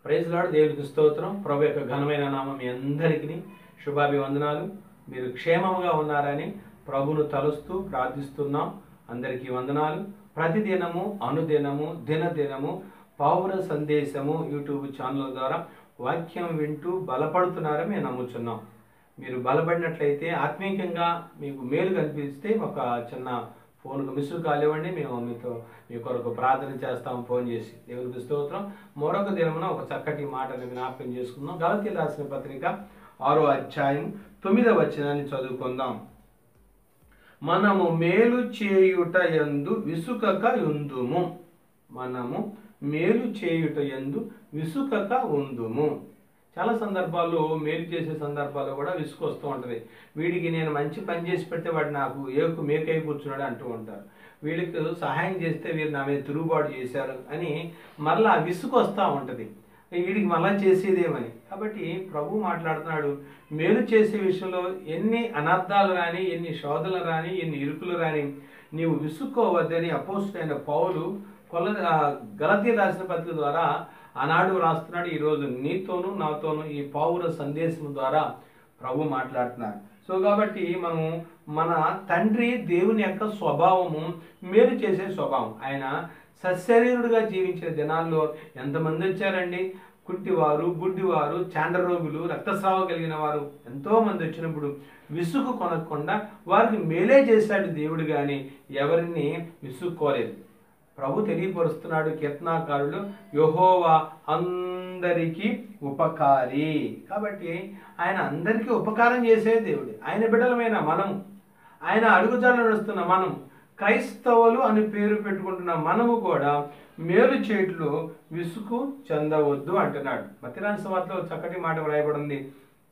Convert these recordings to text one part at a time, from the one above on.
praise లాడు దేవుడికి స్తోత్రం ప్రభు యొక్క ఘనమైన నామం మీ అందరికీ శుభాభివందనాలు మీరు క్షేమముగా ఉన్నారని ప్రభును తలుస్తూ ప్రార్థిస్తున్నాం అందరికీ వందనాలు ప్రతిదినము అనుదినము దినదినము పౌర సందేశము యూట్యూబ్ ఛానల్ ద్వారా వాక్యం వింటూ బలపడుతున్నారని మేము నమ్ముచున్నాం మీరు బలపడినట్లయితే ఆత్మీయంగా మీకు మేలు కనిపిస్తే ఒక చిన్న ఫోన్కు మిస్డ్ కాల్ ఇవ్వండి మేము మీతో మీ కొరకు ప్రార్థన చేస్తాం ఫోన్ చేసి దేవునికి స్తోత్రం మరొక దినమున ఒక చక్కటి మాటను జ్ఞాపకం చేసుకుందాం గలతీ రాసిన పత్రిక ఆరో అధ్యాయం తొమ్మిదవ వచనాన్ని చదువుకుందాం మనము మేలు చేయుట యందు విసుకక ఉందుము మనము మేలు చేయుట యందు విసుకక ఉందుము చాలా సందర్భాల్లో మేలు చేసే సందర్భాల్లో కూడా విసుగు వస్తూ ఉంటుంది వీడికి నేను మంచి పని చేసి పెడితే వాడు నాకు ఏకు మేకై కూర్చున్నాడు అంటూ ఉంటారు వీళ్ళకి సహాయం చేస్తే వీరు నా మీద తిరుగుబాటు చేశారు అని మరలా విసుగు వస్తూ ఉంటుంది వీడికి మళ్ళా చేసేదేమని కాబట్టి ప్రభు మాట్లాడుతున్నాడు మేలు చేసే విషయంలో ఎన్ని అనర్థాలు రాని ఎన్ని శోధనలు రాని ఎన్ని ఇరుకులు రాని నీవు విసుక్కోవద్దని అపోజిట్ పౌలు కొల గలతీ రాసిన పత్రిక ద్వారా ఆనాడు రాస్తున్నాడు ఈరోజు నీతోనూ నాతోనూ ఈ పౌర సందేశం ద్వారా ప్రభు మాట్లాడుతున్నారు సో కాబట్టి మనం మన తండ్రి దేవుని యొక్క స్వభావము మేలు చేసే స్వభావం ఆయన సశరీరుడుగా జీవించిన దినాల్లో ఎంతమంది వచ్చారండి కుంటివారు గుడ్డివారు చాండరోగులు రక్తస్రావం కలిగిన వారు ఎంతో మంది వచ్చినప్పుడు విసుగు కొనకుండా వారికి మేలే చేశాడు దేవుడు కానీ ఎవరిని విసుక్కోలేదు ప్రభు తెలియపరుస్తున్నాడు కీర్తనాకారులు యహోవా అందరికీ ఉపకారి కాబట్టి ఆయన అందరికీ ఉపకారం చేసే దేవుడు ఆయన బిడ్డలమైన మనం ఆయన అడుగుజాడలు నడుస్తున్న మనం క్రైస్తవులు అని పేరు పెట్టుకుంటున్న మనము కూడా మేలు చేట్లు విసుగు చెందవద్దు అంటున్నాడు మతిరాని సమాత్లో చక్కటి మాట వ్రాయబడింది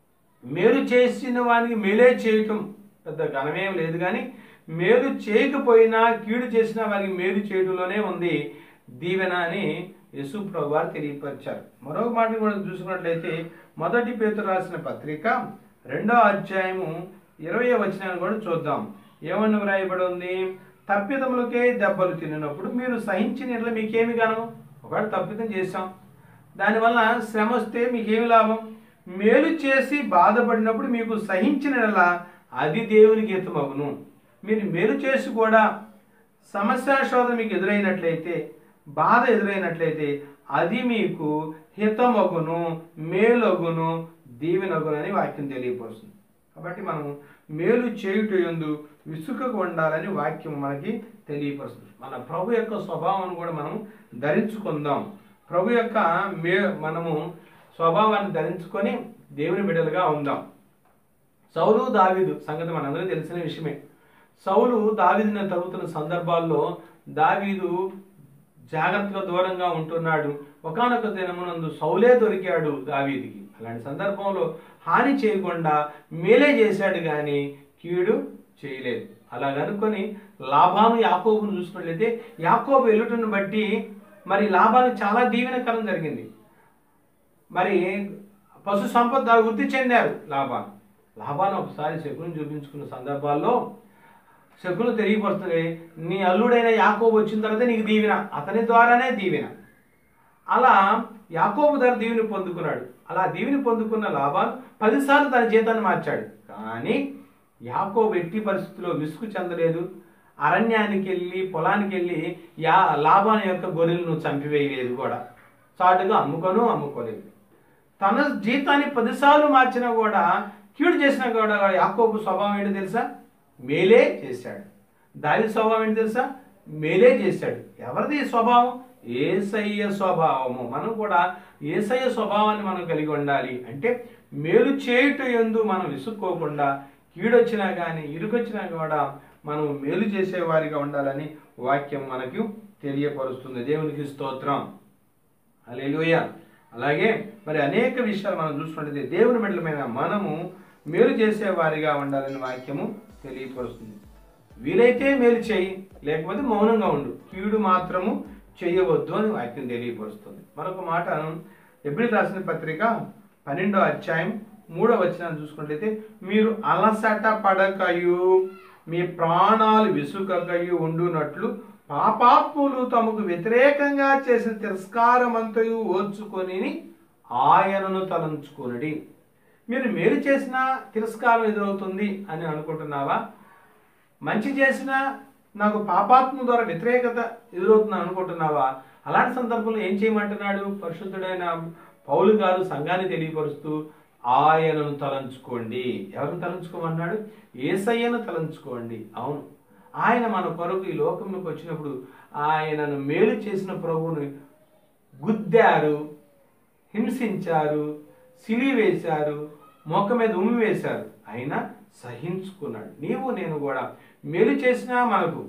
మేలు చేసిన వానికి మేలే చేయటం పెద్ద ఘనమేం లేదు కానీ మేలు చేయకపోయినా కీడు చేసిన వారికి మేలు చేయడంలోనే ఉంది దీవెన అని యశు ప్రభు వారు తెలియపరిచారు మరొక మాట కూడా చూసుకున్నట్లయితే మొదటి పేతురు రాసిన పత్రిక రెండో అధ్యాయము ఇరవై వచనాన్ని కూడా చూద్దాం ఏమని వ్రాయబడి ఉంది తప్పిదములకే దెబ్బలు తిన్నప్పుడు మీరు సహించిన ఎట్లా మీకేమి గానం ఒకవేళ తప్పిదం చేశాం దానివల్ల శ్రమ వస్తే మీకేమి లాభం మేలు చేసి బాధపడినప్పుడు మీకు సహించిన ఎడల అది దేవునికి హితమగును మీరు మేలు చేసి కూడా సమస్య శోధన మీకు ఎదురైనట్లయితే బాధ ఎదురైనట్లయితే అది మీకు హితమగును మేలగును దీవెనగును అని వాక్యం తెలియపరుస్తుంది కాబట్టి మనం మేలు చేయుట ఎందు విసుకకు ఉండాలని వాక్యం మనకి తెలియపరుస్తుంది మన ప్రభు యొక్క స్వభావాన్ని కూడా మనం ధరించుకుందాం ప్రభు యొక్క మే మనము స్వభావాన్ని ధరించుకొని దేవుని బిడ్డలుగా ఉందాం సౌలు దావీదు సంగతి మనందరికీ తెలిసిన విషయమే సౌలు దావీదుని తరుగుతున్న సందర్భాల్లో దావీదు జాగ్రత్తగా దూరంగా ఉంటున్నాడు ఒకనొక దినమునందు సౌలే దొరికాడు దావీదికి అలాంటి సందర్భంలో హాని చేయకుండా మేలే చేశాడు కానీ కీడు చేయలేదు అలా కనుక్కొని లాభాను యాకోబును చూసినట్లయితే యాకోబు వెళ్ళుటను బట్టి మరి లాభానికి చాలా దీవెనకరం జరిగింది మరి పశు సంపద వృద్ధి చెందారు లాభాను లాభాను ఒకసారి శకుని చూపించుకున్న సందర్భాల్లో శకులు తెలియపరుస్తుంది నీ అల్లుడైన యాకోబు వచ్చిన తర్వాత నీకు దీవెన అతని ద్వారానే దీవెన అలా యాకోబు ధర దీవిని పొందుకున్నాడు అలా దీవిని పొందుకున్న లాభాలు పదిసార్లు తన జీతాన్ని మార్చాడు కానీ యాకోబు ఎట్టి పరిస్థితుల్లో విసుగు చెందలేదు అరణ్యానికి వెళ్ళి పొలానికి వెళ్ళి యా లాభాన్ని యొక్క గొర్రెలను చంపివేయలేదు కూడా చాటుగా అమ్ముకొను అమ్ముకోలేదు తన జీతాన్ని పదిసార్లు మార్చినా కూడా కీడు చేసినా కూడా యాకోబు స్వభావం ఏంటో తెలుసా మేలే చేశాడు దాని స్వభావం ఏంటి తెలుసా మేలే చేశాడు ఎవరిది స్వభావం ఏసయ్య స్వభావము మనం కూడా ఏసయ్య స్వభావాన్ని మనం కలిగి ఉండాలి అంటే మేలు చేయుట ఎందు మనం విసుక్కోకుండా కీడొచ్చినా కానీ ఇరుకొచ్చినా కూడా మనం మేలు చేసేవారిగా ఉండాలని వాక్యం మనకు తెలియపరుస్తుంది దేవునికి స్తోత్రం అలేలుయ అలాగే మరి అనేక విషయాలు మనం చూసుకుంటే దేవుని మెడలమైన మనము మేలు చేసేవారిగా ఉండాలని వాక్యము తెలియపరుస్తుంది వీలైతే మేలు చేయి లేకపోతే మౌనంగా ఉండు కీడు మాత్రము చేయవద్దు అని వాక్యం తెలియపరుస్తుంది మరొక మాట ఎబ్రిల్ రాసిన పత్రిక పన్నెండో అధ్యాయం మూడో వచనాన్ని చూసుకున్నట్లయితే మీరు అలసట పడకయు మీ ప్రాణాలు విసుకకయు ఉండునట్లు పాపాత్ములు తమకు వ్యతిరేకంగా చేసిన తిరస్కారమంతయు ఓర్చుకొని ఆయనను తలంచుకునడి మీరు మేలు చేసినా తిరస్కారం ఎదురవుతుంది అని అనుకుంటున్నావా మంచి చేసినా నాకు పాపాత్మ ద్వారా వ్యతిరేకత ఎదురవుతుందని అనుకుంటున్నావా అలాంటి సందర్భంలో ఏం చేయమంటున్నాడు పరిశుద్ధుడైన పౌలు గారు సంఘాన్ని తెలియపరుస్తూ ఆయనను తలంచుకోండి ఎవరిని తలంచుకోమన్నాడు ఏసయ్యను తలంచుకోండి అవును ఆయన మన కొరకు ఈ లోకంలోకి వచ్చినప్పుడు ఆయనను మేలు చేసిన ప్రభువుని గుద్దారు హింసించారు సిలి వేశారు మొక్క మీద ఉమ్మి వేశారు అయినా సహించుకున్నాడు నీవు నేను కూడా మేలు చేసినా మనకు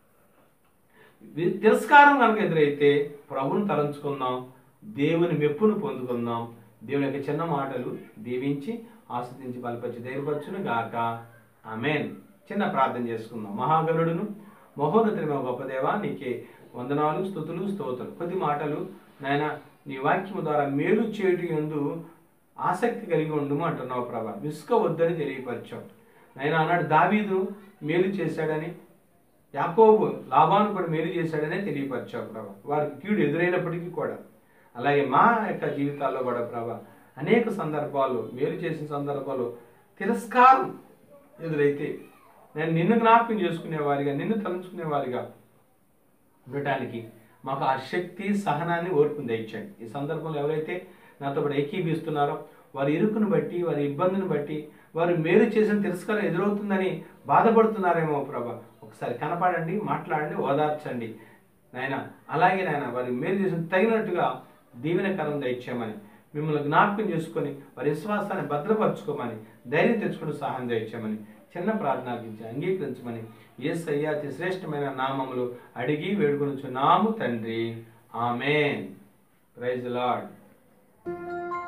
వి- తిరస్కారం కనుక ఎదురైతే ప్రభుని తలంచుకుందాం దేవుని మెప్పును పొందుకుందాం దేవుని యొక్క చిన్న మాటలు దీవించి ఆస్వాదించి బలపరిచి ధైర్యపరచును గాక ఆమెన్ చిన్న ప్రార్థన చేసుకుందాం మహాగరుడును మహోన్నతుడైన గొప్ప దేవా నీకే వందనాలు స్థుతులు స్తోత్రులు కొద్ది మాటలు నాయన నీ వాక్యము ద్వారా మేలు చేయటి ఎందు ఆసక్తి కలిగి ఉండుము అంటున్నావు ప్రభా విసుక వద్దని తెలియపరిచావు నాయన అన్నాడు దావీదు మేలు చేశాడని యాకోబు లాభాను కూడా మేలు చేశాడనే తెలియపరిచావు ప్రభా వారికి కీడు ఎదురైనప్పటికీ కూడా అలాగే మా యొక్క జీవితాల్లో కూడా ప్రభా అనేక సందర్భాల్లో మేలు చేసిన సందర్భాల్లో తిరస్కారం ఎదురైతే నేను నిన్ను జ్ఞాపకం చేసుకునే వారిగా నిన్ను తలుచుకునే వారిగా ఉండటానికి మాకు ఆ శక్తి సహనాన్ని ఓర్పుని దయచేయండి ఈ సందర్భంలో ఎవరైతే నాతో పాటు ఏకీభిస్తున్నారో వారి ఇరుకును బట్టి వారి ఇబ్బందిని బట్టి వారు మేలు చేసిన తిరస్కారం ఎదురవుతుందని బాధపడుతున్నారేమో ప్రభా ఒకసారి కనపడండి మాట్లాడండి ఓదార్చండి నాయన అలాగే నాయన వారి మేలు చేసిన తగినట్టుగా దీవెనకరం దయచేయమని మిమ్మల్ని జ్ఞాపకం చేసుకొని వారి విశ్వాసాన్ని భద్రపరచుకోమని ధైర్యం తెచ్చుకుని సహాయం దయచేయమని చిన్న ప్రార్థనకించి అంగీకరించమని ఎస్ అతి శ్రేష్టమైన నామములు అడిగి వేడుకొనుచున్నాము తండ్రి ఆమెన్ ప్రైజ్ లార్డ్